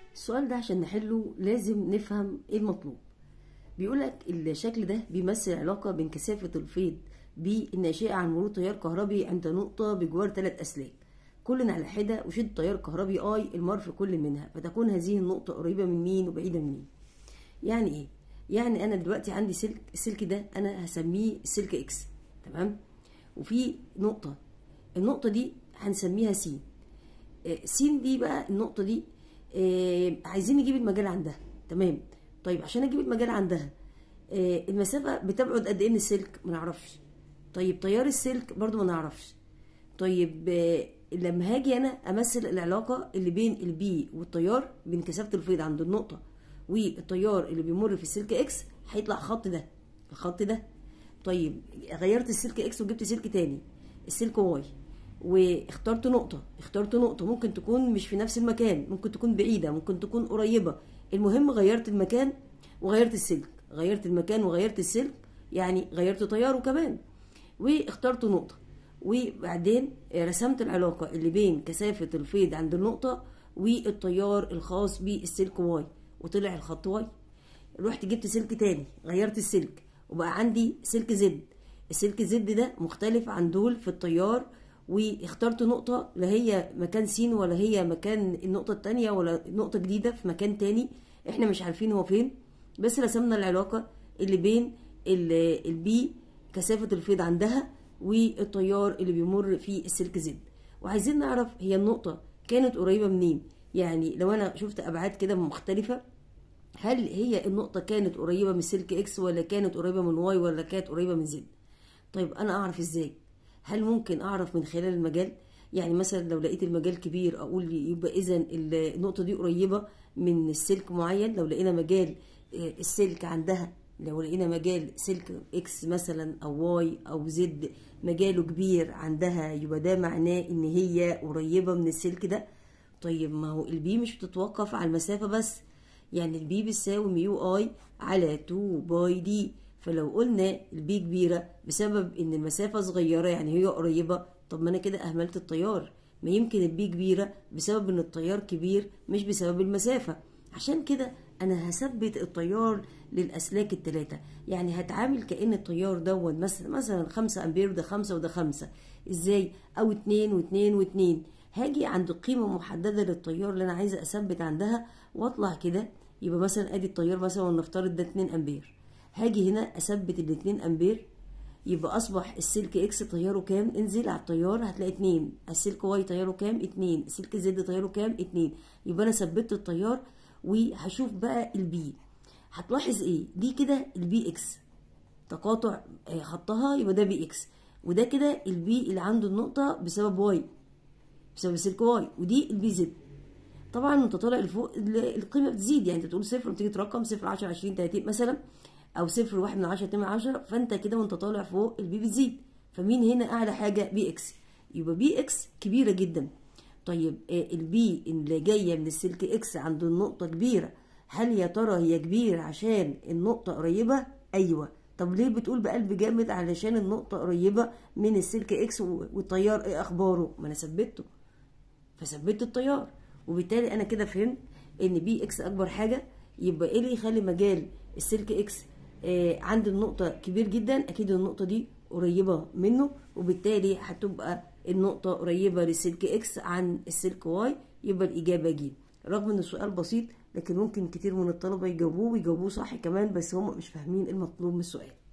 السؤال ده عشان نحله لازم نفهم ايه المطلوب بيقولك الشكل ده بيمثل علاقة بين كثافة الفيض بالناشئة عن مرور تيار كهربي عند نقطة بجوار ثلاث أسلاك كل على حدة وشد تيار كهربي اي المر في كل منها فتكون هذه النقطة قريبة من مين وبعيدة من مين يعني ايه يعني انا دلوقتي عندي سلك السلك ده انا هسميه سلك اكس تمام وفي نقطة النقطة دي هنسميها س س دي بقى النقطة دي آه، عايزين نجيب المجال عندها تمام طيب عشان اجيب المجال عندها آه، المسافة بتبعد قد ايه من السلك ما نعرفش طيب تيار السلك برضو ما نعرفش طيب آه، لما هاجي انا امثل العلاقة اللي بين البي والتيار بين كثافة الفيض عند النقطة والتيار اللي بيمر في السلك اكس هيطلع خط ده الخط ده طيب غيرت السلك اكس وجبت سلك تاني السلك واي واخترت نقطة اخترت نقطة ممكن تكون مش في نفس المكان ممكن تكون بعيدة ممكن تكون قريبة المهم غيرت المكان وغيرت السلك غيرت المكان وغيرت السلك يعني غيرت تياره كمان واخترت نقطة وبعدين رسمت العلاقة اللي بين كثافة الفيض عند النقطة والتيار الخاص بالسلك واي وطلع الخط واي رحت جبت سلك تاني غيرت السلك وبقى عندي سلك زد السلك زد ده مختلف عن دول في التيار واخترت نقطة لا هي مكان س ولا هي مكان النقطة التانية ولا نقطة جديدة في مكان تاني احنا مش عارفين هو فين بس رسمنا العلاقة اللي بين ال- البي كثافة الفيض عندها والتيار اللي بيمر في السلك زد وعايزين نعرف هي النقطة كانت قريبة منين يعني لو انا شفت ابعاد كده مختلفة هل هي النقطة كانت قريبة من سلك اكس ولا كانت قريبة من واي ولا كانت قريبة من زد طيب انا اعرف ازاي هل ممكن اعرف من خلال المجال يعني مثلا لو لقيت المجال كبير اقول يبقى اذا النقطة دي قريبة من السلك معين لو لقينا مجال آه، السلك عندها لو لقينا مجال سلك اكس مثلا او واي او زد مجاله كبير عندها يبقى ده معناه ان هي قريبة من السلك ده طيب ما هو البي مش بتتوقف على المسافة بس يعني البي بتساوي ميو اي على 2 باي دي فلو قلنا البي كبيرة بسبب ان المسافة صغيرة يعني هي قريبة طب ما انا كده اهملت التيار ما يمكن البي كبيرة بسبب ان التيار كبير مش بسبب المسافة عشان كده انا هثبت التيار للاسلاك الثلاثة يعني هتعامل كأن التيار دون مثلا مثلا 5 امبير وده 5 وده 5 ازاي او 2 و2 و2 هاجي عند قيمة محددة للتيار اللي انا عايزة اثبت عندها واطلع كده يبقى مثلا ادي التيار مثلا ونفترض ده 2 امبير هاجي هنا اثبت ال 2 امبير يبقى اصبح السلك اكس تياره كام انزل على التيار هتلاقي 2 السلك واي تياره كام 2 السلك زد تياره كام 2 يبقى انا ثبتت التيار وهشوف بقى البي هتلاحظ ايه دي كده البي اكس تقاطع آه، خطها يبقى ده بي اكس وده كده البي اللي عنده النقطة بسبب واي بسبب السلك واي ودي البي زد طبعا انت طالع لفوق ال- القيمه بتزيد يعني انت تقول صفر وتيجي ترقم صفر 10 20 30 مثلا او صفر واحد من 10 2 من 10 فانت كده وانت طالع فوق البي بتزيد فمين هنا اعلى حاجه بي اكس يبقى بي اكس كبيره جدا طيب آه، البي اللي جايه من السلك اكس عند النقطه كبيره هل يا ترى هي كبيره عشان النقطه قريبه ايوه طب ليه بتقول بقلب جامد علشان النقطه قريبه من السلك اكس و- والتيار ايه اخباره ما انا ثبته فثبت التيار وبالتالي انا كده فهمت ان بي اكس اكبر حاجه يبقى ايه اللي يخلي مجال السلك اكس آه عند النقطه كبير جدا اكيد النقطه دي قريبه منه وبالتالي هتبقى النقطه قريبه للسلك اكس عن السلك واي يبقى الاجابه ج رغم ان السؤال بسيط لكن ممكن كتير من الطلبه يجاوبوه ويجاوبوه صح كمان بس هم مش فاهمين المطلوب من السؤال